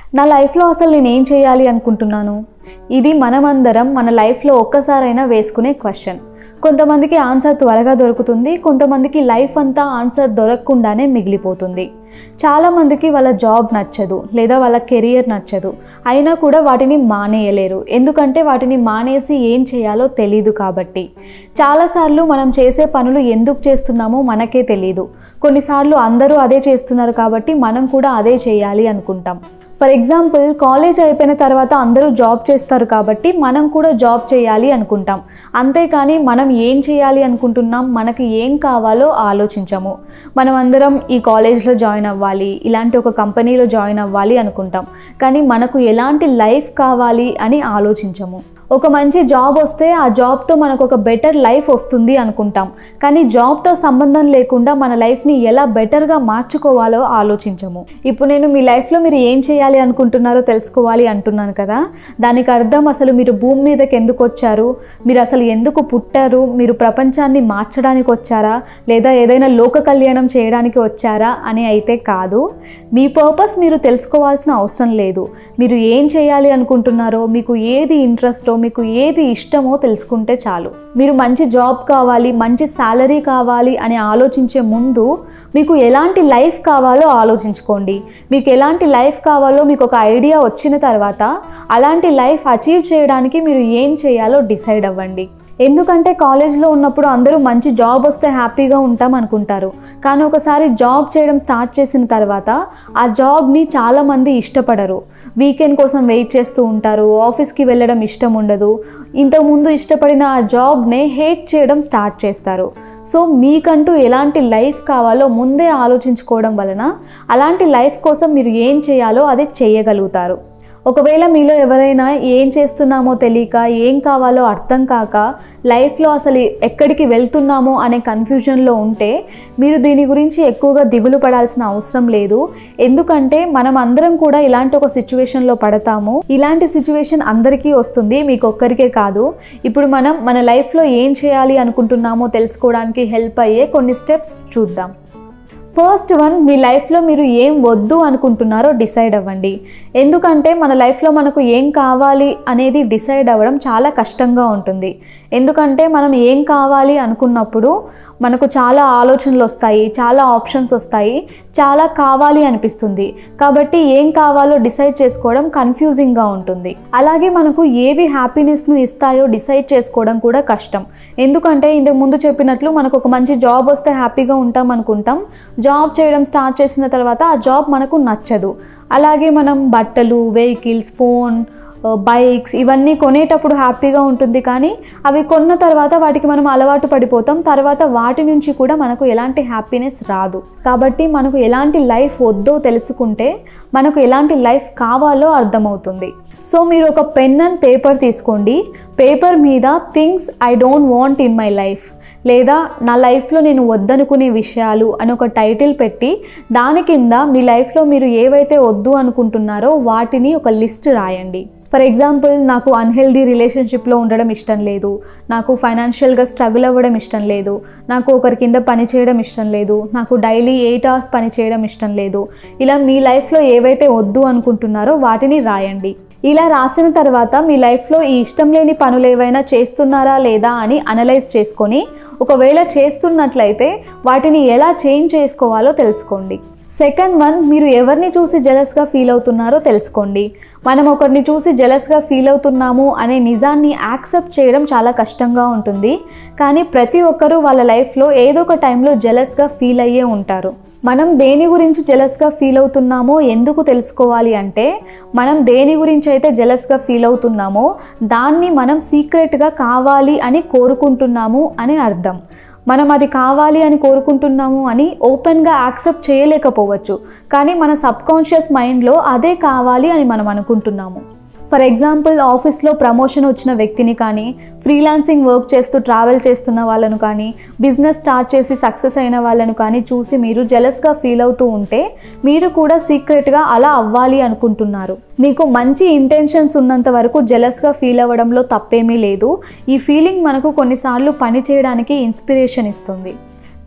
నా లైఫ్లో అసలు నేను ఏం చేయాలి అనుకుంటున్నాను ఇది మనమందరం మన లైఫ్లో ఒక్కసారైనా వేసుకునే క్వశ్చన్ కొంతమందికి ఆన్సర్ త్వరగా దొరుకుతుంది కొంతమందికి లైఫ్ అంతా ఆన్సర్ దొరకకుండానే మిగిలిపోతుంది చాలామందికి వాళ్ళ జాబ్ నచ్చదు లేదా వాళ్ళ కెరియర్ నచ్చదు అయినా కూడా వాటిని మానేయలేరు ఎందుకంటే వాటిని మానేసి ఏం చేయాలో తెలియదు కాబట్టి చాలాసార్లు మనం చేసే పనులు ఎందుకు చేస్తున్నామో మనకే తెలియదు కొన్నిసార్లు అందరూ అదే చేస్తున్నారు కాబట్టి మనం కూడా అదే చేయాలి అనుకుంటాం ఫర్ ఎగ్జాంపుల్ కాలేజ్ అయిపోయిన తర్వాత అందరూ జాబ్ చేస్తారు కాబట్టి మనం కూడా జాబ్ చేయాలి అనుకుంటాం అంతేకాని మనం ఏం చేయాలి అనుకుంటున్నాం మనకి ఏం కావాలో ఆలోచించము మనం అందరం ఈ కాలేజ్లో జాయిన్ అవ్వాలి ఇలాంటి ఒక కంపెనీలో జాయిన్ అవ్వాలి అనుకుంటాం కానీ మనకు ఎలాంటి లైఫ్ కావాలి అని ఆలోచించము ఒక మంచి జాబ్ వస్తే ఆ జాబ్తో మనకు ఒక బెటర్ లైఫ్ వస్తుంది అనుకుంటాం కానీ జాబ్తో సంబంధం లేకుండా మన లైఫ్ని ఎలా బెటర్గా మార్చుకోవాలో ఆలోచించము ఇప్పుడు నేను మీ లైఫ్లో మీరు ఏం చేయాలి అనుకుంటున్నారో తెలుసుకోవాలి అంటున్నాను కదా దానికి అర్థం అసలు మీరు భూమి మీదకి ఎందుకు వచ్చారు మీరు అసలు ఎందుకు పుట్టారు మీరు ప్రపంచాన్ని మార్చడానికి వచ్చారా లేదా ఏదైనా లోక కళ్యాణం చేయడానికి వచ్చారా అని అయితే కాదు మీ పర్పస్ మీరు తెలుసుకోవాల్సిన అవసరం లేదు మీరు ఏం చేయాలి అనుకుంటున్నారో మీకు ఏది ఇంట్రెస్టో మీకు ఏది ఇష్టమో తెలుసుకుంటే చాలు మీరు మంచి జాబ్ కావాలి మంచి శాలరీ కావాలి అని ఆలోచించే ముందు మీకు ఎలాంటి లైఫ్ కావాలో ఆలోచించుకోండి మీకు ఎలాంటి లైఫ్ కావాలో మీకు ఒక ఐడియా వచ్చిన తర్వాత అలాంటి లైఫ్ అచీవ్ చేయడానికి మీరు ఏం చేయాలో డిసైడ్ అవ్వండి ఎందుకంటే కాలేజ్లో ఉన్నప్పుడు అందరూ మంచి జాబ్ వస్తే హ్యాపీగా ఉంటాం అనుకుంటారు కానీ ఒకసారి జాబ్ చేయడం స్టార్ట్ చేసిన తర్వాత ఆ జాబ్ని చాలామంది ఇష్టపడరు వీకెండ్ కోసం వెయిట్ చేస్తూ ఉంటారు ఆఫీస్కి వెళ్ళడం ఇష్టం ఉండదు ఇంతకుముందు ఇష్టపడిన ఆ జాబ్నే హేట్ చేయడం స్టార్ట్ చేస్తారు సో మీకంటూ ఎలాంటి లైఫ్ కావాలో ముందే ఆలోచించుకోవడం వలన అలాంటి లైఫ్ కోసం మీరు ఏం చేయాలో అది చేయగలుగుతారు ఒకవేళ మీలో ఎవరైనా ఏం చేస్తున్నామో తెలియక ఏం కావాలో అర్థం కాక లైఫ్లో అసలు ఎక్కడికి వెళ్తున్నామో అనే కన్ఫ్యూజన్లో ఉంటే మీరు దీని గురించి ఎక్కువగా దిగులు పడాల్సిన అవసరం లేదు ఎందుకంటే మనం అందరం కూడా ఇలాంటి ఒక సిచ్యువేషన్లో పడతాము ఇలాంటి సిచ్యువేషన్ అందరికీ వస్తుంది మీకు ఒక్కరికే కాదు ఇప్పుడు మనం మన లైఫ్లో ఏం చేయాలి అనుకుంటున్నామో తెలుసుకోవడానికి హెల్ప్ అయ్యే కొన్ని స్టెప్స్ చూద్దాం ఫస్ట్ వన్ మీ లైఫ్లో మీరు ఏం వద్దు అనుకుంటున్నారో డిసైడ్ అవ్వండి ఎందుకంటే మన లైఫ్లో మనకు ఏం కావాలి అనేది డిసైడ్ అవ్వడం చాలా కష్టంగా ఉంటుంది ఎందుకంటే మనం ఏం కావాలి అనుకున్నప్పుడు మనకు చాలా ఆలోచనలు వస్తాయి చాలా ఆప్షన్స్ వస్తాయి చాలా కావాలి అనిపిస్తుంది కాబట్టి ఏం కావాలో డిసైడ్ చేసుకోవడం కన్ఫ్యూజింగ్గా ఉంటుంది అలాగే మనకు ఏవి హ్యాపీనెస్ను ఇస్తాయో డిసైడ్ చేసుకోవడం కూడా కష్టం ఎందుకంటే ఇంతకు ముందు చెప్పినట్లు మనకు ఒక మంచి జాబ్ వస్తే హ్యాపీగా ఉంటాం అనుకుంటాం జాబ్ చేయడం స్టార్ట్ చేసిన తర్వాత ఆ జాబ్ మనకు నచ్చదు అలాగే మనం బట్టలు వెహికల్స్ ఫోన్ బైక్స్ ఇవన్నీ కొనేటప్పుడు హ్యాపీగా ఉంటుంది కానీ అవి కొన్న తర్వాత వాటికి మనం అలవాటు పడిపోతాం తర్వాత వాటి నుంచి కూడా మనకు ఎలాంటి హ్యాపీనెస్ రాదు కాబట్టి మనకు ఎలాంటి లైఫ్ వద్దో తెలుసుకుంటే మనకు ఎలాంటి లైఫ్ కావాలో అర్థమవుతుంది సో మీరు ఒక పెన్ అండ్ పేపర్ తీసుకోండి పేపర్ మీద things I don't want in my life లేదా నా లైఫ్లో నేను వద్దనుకునే విషయాలు అని ఒక టైటిల్ పెట్టి దాని కింద మీ లైఫ్లో మీరు ఏవైతే వద్దు అనుకుంటున్నారో వాటిని ఒక లిస్ట్ రాయండి ఫర్ ఎగ్జాంపుల్ నాకు అన్హెల్దీ రిలేషన్షిప్లో ఉండడం ఇష్టం లేదు నాకు ఫైనాన్షియల్గా స్ట్రగుల్ అవ్వడం ఇష్టం లేదు నాకు ఒకరి కింద పని చేయడం ఇష్టం లేదు నాకు డైలీ ఎయిట్ అవర్స్ పని చేయడం ఇష్టం లేదు ఇలా మీ లైఫ్లో ఏవైతే వద్దు అనుకుంటున్నారో వాటిని రాయండి ఇలా రాసిన తర్వాత మీ లైఫ్లో ఈ ఇష్టం లేని పనులు ఏవైనా చేస్తున్నారా లేదా అని అనలైజ్ చేసుకొని ఒకవేళ చేస్తున్నట్లయితే వాటిని ఎలా చేంజ్ చేసుకోవాలో తెలుసుకోండి సెకండ్ వన్ మీరు ఎవరిని చూసి జెలస్గా ఫీల్ అవుతున్నారో తెలుసుకోండి మనం ఒకరిని చూసి జెలస్గా ఫీల్ అవుతున్నాము అనే నిజాన్ని యాక్సెప్ట్ చేయడం చాలా కష్టంగా ఉంటుంది కానీ ప్రతి ఒక్కరూ వాళ్ళ లైఫ్లో ఏదో ఒక టైంలో జెలస్గా ఫీల్ అయ్యే ఉంటారు మనం దేని గురించి జెలస్గా ఫీల్ అవుతున్నామో ఎందుకు తెలుసుకోవాలి అంటే మనం దేని గురించి అయితే జెలస్గా ఫీల్ అవుతున్నామో దాన్ని మనం సీక్రెట్గా కావాలి అని కోరుకుంటున్నాము అని అర్థం మనం అది కావాలి అని కోరుకుంటున్నాము అని ఓపెన్గా యాక్సెప్ట్ చేయలేకపోవచ్చు కానీ మన సబ్కాన్షియస్ మైండ్లో అదే కావాలి అని మనం అనుకుంటున్నాము ఫర్ ఎగ్జాంపుల్ ఆఫీస్లో ప్రమోషన్ వచ్చిన వ్యక్తిని కానీ ఫ్రీలాన్సింగ్ వర్క్ చేస్తూ ట్రావెల్ చేస్తున్న వాళ్ళను కానీ బిజినెస్ స్టార్ట్ చేసి సక్సెస్ అయిన వాళ్ళను కానీ చూసి మీరు జెలస్గా ఫీల్ అవుతూ ఉంటే మీరు కూడా సీక్రెట్గా అలా అవ్వాలి అనుకుంటున్నారు మీకు మంచి ఇంటెన్షన్స్ ఉన్నంత వరకు జెలస్గా ఫీల్ అవ్వడంలో తప్పేమీ లేదు ఈ ఫీలింగ్ మనకు కొన్నిసార్లు పని చేయడానికి ఇన్స్పిరేషన్ ఇస్తుంది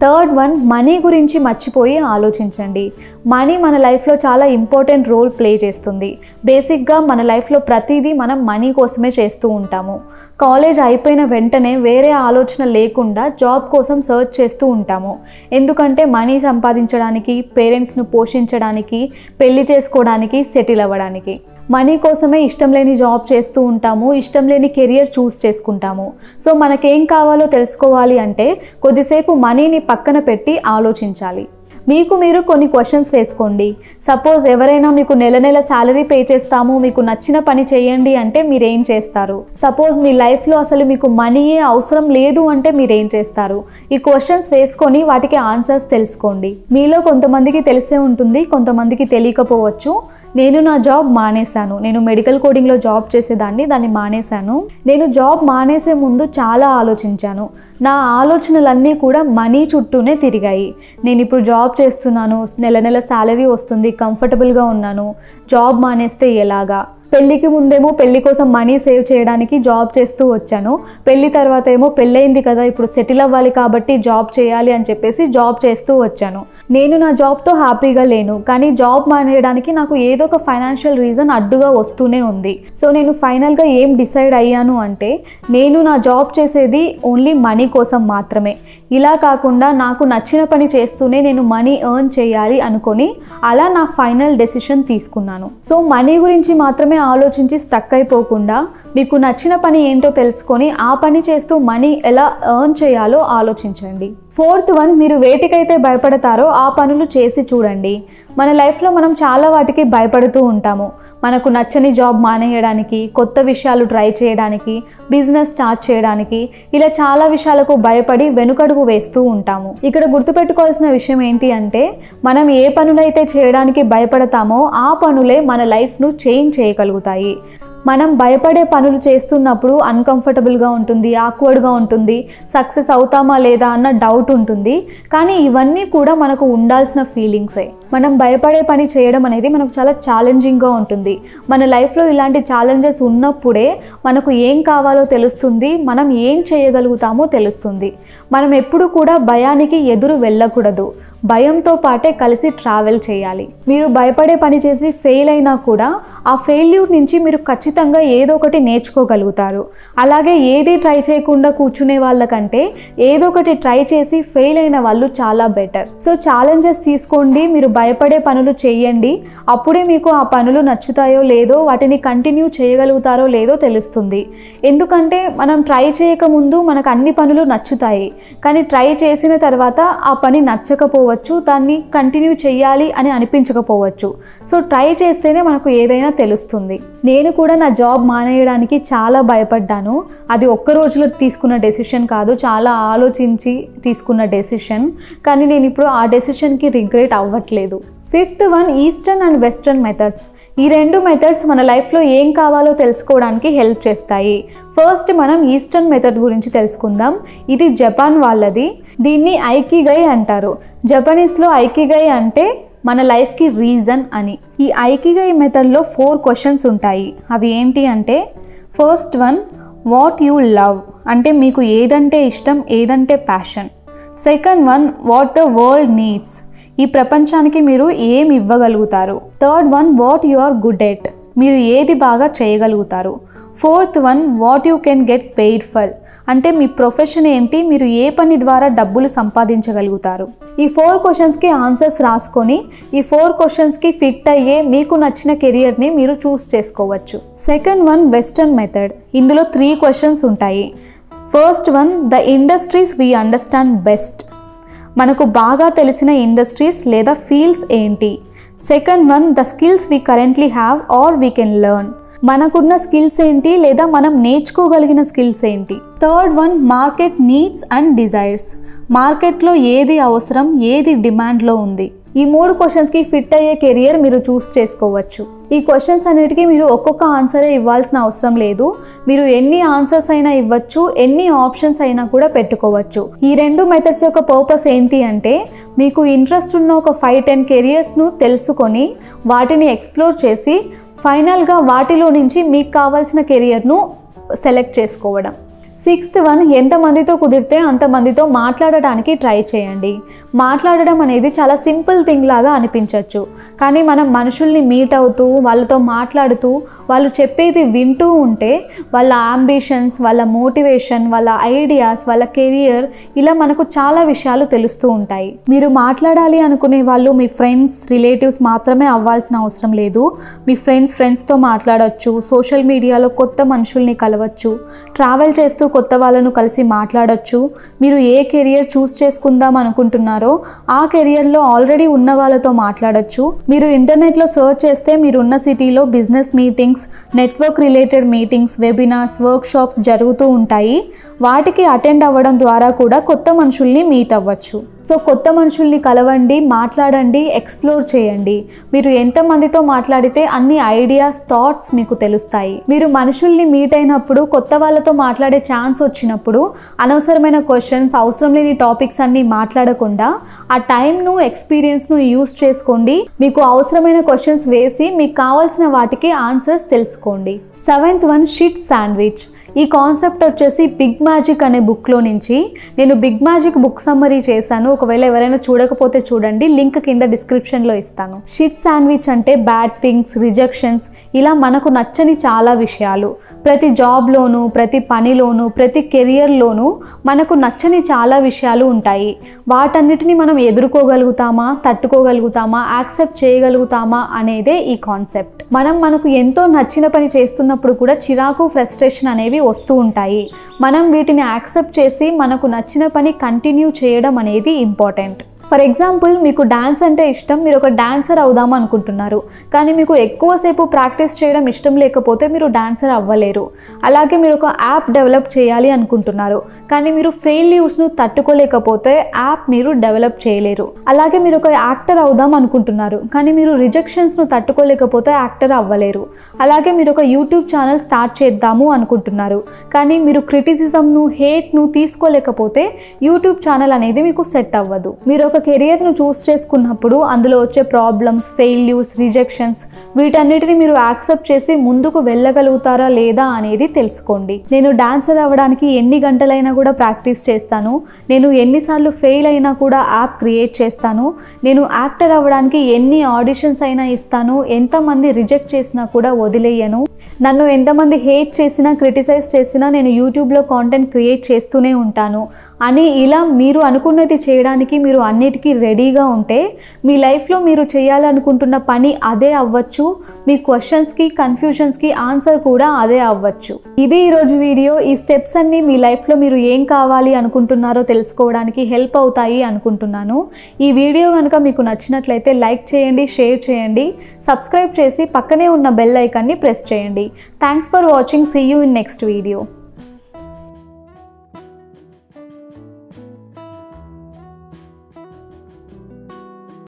థర్డ్ వన్ మనీ గురించి మర్చిపోయి ఆలోచించండి మనీ మన లైఫ్లో చాలా ఇంపార్టెంట్ రోల్ ప్లే చేస్తుంది బేసిక్గా మన లైఫ్లో ప్రతిదీ మనం మనీ కోసమే చేస్తూ ఉంటాము కాలేజ్ అయిపోయిన వెంటనే వేరే ఆలోచన లేకుండా జాబ్ కోసం సర్చ్ చేస్తూ ఉంటాము ఎందుకంటే మనీ సంపాదించడానికి పేరెంట్స్ను పోషించడానికి పెళ్లి చేసుకోవడానికి సెటిల్ అవ్వడానికి మనీ కోసమే ఇష్టం లేని జాబ్ చేస్తూ ఉంటాము ఇష్టం లేని కెరియర్ చూస్ చేసుకుంటాము సో మనకేం కావాలో తెలుసుకోవాలి అంటే కొద్దిసేపు మనీని పక్కన పెట్టి ఆలోచించాలి మీకు మీరు కొన్ని క్వశ్చన్స్ వేసుకోండి సపోజ్ ఎవరైనా మీకు నెల నెల శాలరీ పే చేస్తాము మీకు నచ్చిన పని చేయండి అంటే మీరేం చేస్తారు సపోజ్ మీ లైఫ్లో అసలు మీకు మనీయే అవసరం లేదు అంటే మీరేం చేస్తారు ఈ క్వశ్చన్స్ వేసుకొని వాటికి ఆన్సర్స్ తెలుసుకోండి మీలో కొంతమందికి తెలిసే ఉంటుంది కొంతమందికి తెలియకపోవచ్చు నేను నా జాబ్ మానేశాను నేను మెడికల్ కోడింగ్లో జాబ్ చేసేదాన్ని దాన్ని మానేశాను నేను జాబ్ మానేసే ముందు చాలా ఆలోచించాను నా ఆలోచనలన్నీ కూడా మనీ చుట్టూనే తిరిగాయి నేను ఇప్పుడు జాబ్ చేస్తున్నాను నెల నెల శాలరీ వస్తుంది కంఫర్టబుల్గా ఉన్నాను జాబ్ మానేస్తే ఎలాగా పెళ్ళికి ముందేమో పెళ్లి కోసం మనీ సేవ్ చేయడానికి జాబ్ చేస్తూ వచ్చాను పెళ్లి తర్వాత ఏమో పెళ్ళయింది కదా ఇప్పుడు సెటిల్ అవ్వాలి కాబట్టి జాబ్ చేయాలి అని చెప్పేసి జాబ్ చేస్తూ వచ్చాను నేను నా జాబ్తో హ్యాపీగా లేను కానీ జాబ్ మానేయడానికి నాకు ఏదో ఒక ఫైనాన్షియల్ రీజన్ అడ్డుగా వస్తూనే ఉంది సో నేను ఫైనల్గా ఏం డిసైడ్ అయ్యాను అంటే నేను నా జాబ్ చేసేది ఓన్లీ మనీ కోసం మాత్రమే ఇలా కాకుండా నాకు నచ్చిన పని చేస్తూనే నేను మనీ ఎర్న్ చేయాలి అనుకొని అలా నా ఫైనల్ డెసిషన్ తీసుకున్నాను సో మనీ గురించి మాత్రమే ఆలోచించి స్టక్ అయిపోకుండా మీకు నచ్చిన పని ఏంటో తెలుసుకొని ఆ పని చేస్తూ మనీ ఎలా ఎర్న్ చేయాలో ఆలోచించండి ఫోర్త్ వన్ మీరు వేటికైతే భయపడతారో ఆ పనులు చేసి చూడండి మన లైఫ్లో మనం చాలా వాటికి భయపడుతూ ఉంటాము మనకు నచ్చని జాబ్ మానేయడానికి కొత్త విషయాలు ట్రై చేయడానికి బిజినెస్ స్టార్ట్ చేయడానికి ఇలా చాలా విషయాలకు భయపడి వెనుకడుగు వేస్తూ ఉంటాము ఇక్కడ గుర్తుపెట్టుకోవాల్సిన విషయం ఏంటి అంటే మనం ఏ పనులైతే చేయడానికి భయపడతామో ఆ పనులే మన లైఫ్ను చేంజ్ చేయగలుగుతాయి మనం భయపడే పనులు చేస్తున్నప్పుడు అన్కంఫర్టబుల్గా ఉంటుంది ఆక్వర్డ్గా ఉంటుంది సక్సెస్ అవుతామా లేదా అన్న డౌట్ ఉంటుంది కానీ ఇవన్నీ కూడా మనకు ఉండాల్సిన ఫీలింగ్సే మనం భయపడే పని చేయడం అనేది మనకు చాలా ఛాలెంజింగ్గా ఉంటుంది మన లైఫ్లో ఇలాంటి ఛాలెంజెస్ ఉన్నప్పుడే మనకు ఏం కావాలో తెలుస్తుంది మనం ఏం చేయగలుగుతామో తెలుస్తుంది మనం ఎప్పుడు కూడా భయానికి ఎదురు వెళ్ళకూడదు భయంతో పాటే కలిసి ట్రావెల్ చేయాలి మీరు భయపడే పని చేసి ఫెయిల్ అయినా కూడా ఆ ఫెయిల్యూర్ నుంచి మీరు ఖచ్చితంగా ఏదో ఒకటి నేర్చుకోగలుగుతారు అలాగే ఏది ట్రై చేయకుండా కూర్చునే వాళ్ళకంటే ఏదో ఒకటి ట్రై చేసి ఫెయిల్ అయిన వాళ్ళు చాలా బెటర్ సో ఛాలెంజెస్ తీసుకోండి మీరు భయపడే పనులు చేయండి అప్పుడే మీకు ఆ పనులు నచ్చుతాయో లేదో వాటిని కంటిన్యూ చేయగలుగుతారో లేదో తెలుస్తుంది ఎందుకంటే మనం ట్రై చేయకముందు మనకు అన్ని పనులు నచ్చుతాయి కానీ ట్రై చేసిన తర్వాత ఆ పని నచ్చకపోవచ్చు దాన్ని కంటిన్యూ చేయాలి అని అనిపించకపోవచ్చు సో ట్రై చేస్తేనే మనకు ఏదైనా తెలుస్తుంది నేను కూడా నా జాబ్ మానేయడానికి చాలా భయపడ్డాను అది ఒక్క రోజులో తీసుకున్న డెసిషన్ కాదు చాలా ఆలోచించి తీసుకున్న డెసిషన్ కానీ నేను ఇప్పుడు ఆ డెసిషన్కి రిగ్రెట్ అవ్వట్లేదు fifth one eastern and western methods ఈ రెండు మెథడ్స్ మన లైఫ్లో ఏం కావాలో తెలుసుకోవడానికి హెల్ప్ చేస్తాయి ఫస్ట్ మనం ఈస్టర్న్ మెథడ్ గురించి తెలుసుకుందాం ఇది జపాన్ వాళ్ళది దీన్ని ఐకిగై అంటారు జపనీస్లో ఐకిగై అంటే మన లైఫ్కి రీజన్ అని ఈ ఐకిగై మెథడ్లో ఫోర్ క్వశ్చన్స్ ఉంటాయి అవి ఏంటి అంటే first one what you love అంటే మీకు ఏదంటే ఇష్టం ఏదంటే passion second one what the world needs ఈ ప్రపంచానికి మీరు ఏం ఇవ్వగలుగుతారు third one what you are good at మీరు ఏది బాగా చేయగలుగుతారు fourth one what you can get paid for అంటే మీ ప్రొఫెషన్ ఏంటి మీరు ఏ పని ద్వారా డబ్బులు సంపాదించగలుగుతారు ఈ ఫోర్ క్వశ్చన్స్కి ఆన్సర్స్ రాసుకొని ఈ ఫోర్ క్వశ్చన్స్కి ఫిట్ అయ్యే మీకు నచ్చిన కెరియర్ని మీరు చూస్ చేసుకోవచ్చు సెకండ్ వన్ వెస్టర్న్ మెథడ్ ఇందులో త్రీ క్వశ్చన్స్ ఉంటాయి first one the industries we understand best మనకు బాగా తెలిసిన ఇండస్ట్రీస్ లేదా ఫీల్డ్స్ ఏంటి second one the skills we currently have or we can learn మనకున్న స్కిల్స్ ఏంటి లేదా మనం నేర్చుకోగలిగిన స్కిల్స్ ఏంటి third one market needs and desires మార్కెట్లో ఏది అవసరం ఏది డిమాండ్లో ఉంది ఈ మూడు క్వశ్చన్స్కి ఫిట్ అయ్యే కెరియర్ మీరు చూస్ చేసుకోవచ్చు ఈ క్వశ్చన్స్ అన్నిటికీ మీరు ఒక్కొక్క ఆన్సరే ఇవ్వాల్సిన అవసరం లేదు మీరు ఎన్ని ఆన్సర్స్ అయినా ఇవ్వచ్చు ఎన్ని ఆప్షన్స్ అయినా కూడా పెట్టుకోవచ్చు ఈ రెండు మెథడ్స్ యొక్క పర్పస్ ఏంటి అంటే మీకు ఇంట్రెస్ట్ ఉన్న ఒక ఫైవ్ టెన్ కెరియర్స్ను తెలుసుకొని వాటిని ఎక్స్ప్లోర్ చేసి ఫైనల్గా వాటిలో నుంచి మీకు కావాల్సిన కెరియర్ను సెలెక్ట్ చేసుకోవడం సిక్స్త్ వన్ ఎంతమందితో కుదిరితే అంతమందితో మాట్లాడడానికి ట్రై చేయండి మాట్లాడడం అనేది చాలా సింపుల్ థింగ్ లాగా అనిపించవచ్చు కానీ మనం మనుషుల్ని మీట్ అవుతూ వాళ్ళతో మాట్లాడుతూ వాళ్ళు చెప్పేది వింటూ ఉంటే వాళ్ళ అంబిషన్స్ వాళ్ళ మోటివేషన్ వాళ్ళ ఐడియాస్ వాళ్ళ కెరియర్ ఇలా మనకు చాలా విషయాలు తెలుస్తూ ఉంటాయి మీరు మాట్లాడాలి అనుకునే వాళ్ళు మీ ఫ్రెండ్స్ రిలేటివ్స్ మాత్రమే అవ్వాల్సిన అవసరం లేదు మీ ఫ్రెండ్స్ ఫ్రెండ్స్తో మాట్లాడవచ్చు సోషల్ మీడియాలో కొత్త మనుషుల్ని కలవచ్చు ట్రావెల్ చేస్తూ కొత్త వాళ్ళను కలిసి మాట్లాడొచ్చు మీరు ఏ కెరియర్ చూస్ చేసుకుందాం అనుకుంటున్నారో ఆ కెరియర్లో ఆల్రెడీ ఉన్న వాళ్ళతో మాట్లాడొచ్చు మీరు ఇంటర్నెట్లో సర్చ్ చేస్తే మీరు ఉన్న సిటీలో business meetings network related meetings webinars workshops జరుగుతూ ఉంటాయి వాటికి అటెండ్ అవ్వడం ద్వారా కూడా కొత్త మనుషుల్ని మీట్ అవ్వచ్చు సో కొత్త మనుషుల్ని కలవండి మాట్లాడండి ఎక్స్ప్లోర్ చేయండి మీరు ఎంతమందితో మాట్లాడితే అన్ని ఐడియాస్ థాట్స్ మీకు తెలుస్తాయి మీరు మనుషుల్ని మీట్ అయినప్పుడు కొత్త వాళ్ళతో మాట్లాడే ఛాన్స్ వచ్చినప్పుడు అనవసరమైన క్వశ్చన్స్ అవసరం లేని టాపిక్స్ అన్ని మాట్లాడకుండా ఆ టైంను ఎక్స్పీరియన్స్ను యూస్ చేసుకోండి మీకు అవసరమైన క్వశ్చన్స్ వేసి మీకు కావాల్సిన వాటికి ఆన్సర్స్ తెలుసుకోండి సెవెంత్ వన్ షిట్ శాండ్విచ్ ఈ కాన్సెప్ట్ వచ్చేసి బిగ్ మ్యాజిక్ అనే బుక్లో నుంచి నేను బిగ్ మ్యాజిక్ బుక్ సమ్మరీ చేశాను ఒకవేళ ఎవరైనా చూడకపోతే చూడండి లింక్ కింద డిస్క్రిప్షన్లో ఇస్తాను షిట్ శాండ్విచ్ అంటే బ్యాడ్ థింగ్స్ రిజెక్షన్స్ ఇలా మనకు నచ్చని చాలా విషయాలు ప్రతి జాబ్లోనూ ప్రతి పనిలోనూ ప్రతి కెరియర్లోనూ మనకు నచ్చని చాలా విషయాలు ఉంటాయి వాటన్నిటిని మనం ఎదుర్కోగలుగుతామా తట్టుకోగలుగుతామా యాక్సెప్ట్ చేయగలుగుతామా అనేదే ఈ కాన్సెప్ట్ మనం మనకు ఎంతో నచ్చిన పని చేస్తున్నప్పుడు కూడా చిరాకు ఫ్రస్ట్రేషన్ అనేవి వస్తూ ఉంటాయి మనం వీటిని యాక్సెప్ట్ చేసి మనకు నచ్చిన పని కంటిన్యూ చేయడం అనేది ఇంపార్టెంట్ ఫర్ ఎగ్జాంపుల్ మీకు డ్యాన్స్ అంటే ఇష్టం మీరు ఒక డాన్సర్ అవుదాం అనుకుంటున్నారు కానీ మీకు ఎక్కువసేపు ప్రాక్టీస్ చేయడం ఇష్టం లేకపోతే మీరు డాన్సర్ అవ్వలేరు అలాగే మీరు ఒక యాప్ డెవలప్ చేయాలి అనుకుంటున్నారు కానీ మీరు ఫెయిల్యూర్స్ను తట్టుకోలేకపోతే యాప్ మీరు డెవలప్ చేయలేరు అలాగే మీరు ఒక యాక్టర్ అవుదాం అనుకుంటున్నారు కానీ మీరు రిజెక్షన్స్ను తట్టుకోలేకపోతే యాక్టర్ అవ్వలేరు అలాగే మీరు ఒక యూట్యూబ్ ఛానల్ స్టార్ట్ చేద్దాము అనుకుంటున్నారు కానీ మీరు క్రిటిసిజంను హేట్ను తీసుకోలేకపోతే యూట్యూబ్ ఛానల్ అనేది మీకు సెట్ అవ్వదు మీరు ఒక కెరియర్ను చూస్ చేసుకున్నప్పుడు అందులో వచ్చే ప్రాబ్లమ్స్ ఫెయిల్యూర్స్ రిజెక్షన్స్ వీటన్నిటిని మీరు యాక్సెప్ట్ చేసి ముందుకు వెళ్ళగలుగుతారా లేదా అనేది తెలుసుకోండి నేను డాన్సర్ అవ్వడానికి ఎన్ని గంటలైనా కూడా ప్రాక్టీస్ చేస్తాను నేను ఎన్నిసార్లు ఫెయిల్ అయినా కూడా యాప్ క్రియేట్ చేస్తాను నేను యాక్టర్ అవ్వడానికి ఎన్ని ఆడిషన్స్ అయినా ఇస్తాను ఎంతమంది రిజెక్ట్ చేసినా కూడా వదిలేయను నన్ను ఎంతమంది హేట్ చేసినా క్రిటిసైజ్ చేసినా నేను యూట్యూబ్లో కాంటెంట్ క్రియేట్ చేస్తూనే ఉంటాను అని ఇలా మీరు అనుకున్నది చేయడానికి మీరు అన్నిటికీ రెడీగా ఉంటే మీ లైఫ్లో మీరు చేయాలనుకుంటున్న పని అదే అవ్వచ్చు మీ క్వశ్చన్స్కి కన్ఫ్యూజన్స్కి ఆన్సర్ కూడా అదే అవ్వచ్చు ఇది ఈరోజు వీడియో ఈ స్టెప్స్ అన్ని మీ లైఫ్లో మీరు ఏం కావాలి అనుకుంటున్నారో తెలుసుకోవడానికి హెల్ప్ అవుతాయి అనుకుంటున్నాను ఈ వీడియో కనుక మీకు నచ్చినట్లయితే లైక్ చేయండి షేర్ చేయండి సబ్స్క్రైబ్ చేసి పక్కనే ఉన్న బెల్ ఐకాన్ని ప్రెస్ చేయండి thanks for watching see you in next video